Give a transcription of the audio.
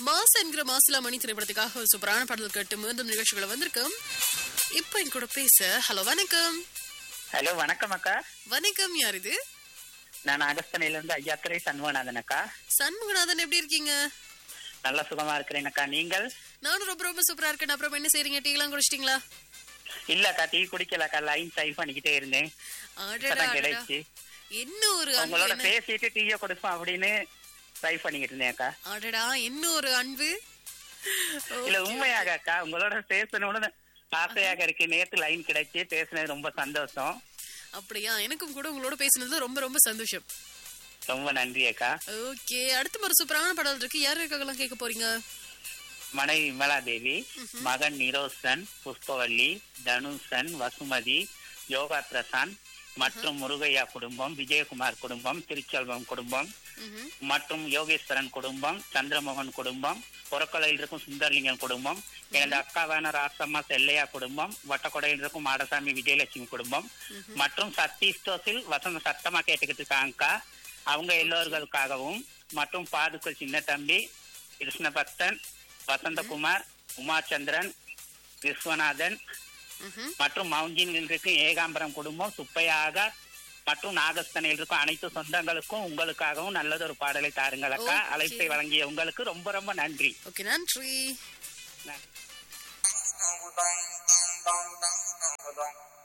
மாச என்கிற மாசிலா மணி திரைப்படத்துக்காக ஒரு சூப்பரான பாடல் கேட்டு மீண்டும் நிகழ்ச்சிகளை வந்திருக்கோம் இப்போ என் கூட பேச ஹலோ வணக்கம் ஹலோ வணக்கம் அக்கா வணக்கம் யார் இது நான் அகஸ்தனையில இருந்து ஐயாத்துறை சண்முகநாதன் அக்கா சண்முகநாதன் எப்படி இருக்கீங்க நல்ல சுகமா இருக்கிறேன் அக்கா நீங்கள் நானும் ரொம்ப ரொம்ப சூப்பரா இருக்கேன் அப்புறம் என்ன செய்றீங்க டீலாம் குடிச்சிட்டீங்களா இல்ல அக்கா டீ குடிக்கல அக்கா லைன் ட்ரை பண்ணிக்கிட்டே இருந்தேன் அடடா, இப்பதான் அடடா. கிடைச்சு என்ன ஒரு அன்பு உங்களோட என்ன- பேசிட்டு டீய கொடுப்போம் அப்படின்னு ட்ரை பண்ணிக்கிட்டு இருந்தேன் அக்கா அடடா என்ன ஒரு அன்பு இல்ல உண்மையாக அக்கா உங்களோட பேசணும்னு ஆசையாக இருக்கு நேத்து லைன் கிடைச்சு பேசுனது ரொம்ப சந்தோஷம் அப்படியா எனக்கும் கூட உங்களோட பேசுனது ரொம்ப ரொம்ப சந்தோஷம் ரொம்ப நன்றி அக்கா ஓகே அடுத்த ஒரு சூப்பரான பாடல் இருக்கு யார் இருக்காங்கலாம் கேட்க போறீங்க மனைவி விமலா தேவி மகன் நிரோசன் புஷ்பவல்லி தனுஷன் வசுமதி யோகா பிரசாந்த் மற்றும் முருகையா குடும்பம் விஜயகுமார் குடும்பம் திருச்செல்வம் குடும்பம் ம்ஹும். மற்றும் யோகேஸ்வரன் குடும்பம் சந்திரமோகன் குடும்பம் புறக்கொலையில் இருக்கும் சுந்தர்லிங்கம் குடும்பம் எனது அக்காவான ராசம்மா செல்லையா குடும்பம் வட்டக்கொடையில் இருக்கும் மாடசாமி விஜயலட்சுமி குடும்பம் மற்றும் சத்தீஸ்டோஸில் வசந்த சத்தமா கேட்டுக்கிட்டு இருக்காங்கக்கா அவங்க எல்லோர்களுக்காகவும் மற்றும் பாதுக்கள் சின்ன தம்பி கிருஷ்ணபக்தன் வசந்தகுமார் உமாச்சந்திரன் விஸ்வநாதன் ம்ஹும். மற்றும் மவுஞ்சினில் இருக்கும் ஏகாம்பரம் குடும்பம் சுப்பையாக மற்றும் நாகஸ்தனையில் இருக்கும் அனைத்து சொந்தங்களுக்கும் உங்களுக்காகவும் நல்லதொரு பாடலை தாருங்கள் அக்கா Okay. அழைப்பை வழங்கிய உங்களுக்கு ரொம்ப ரொம்ப நன்றி ஓகே நன்றி நன்றி. Dong dong dong dong dong dong dong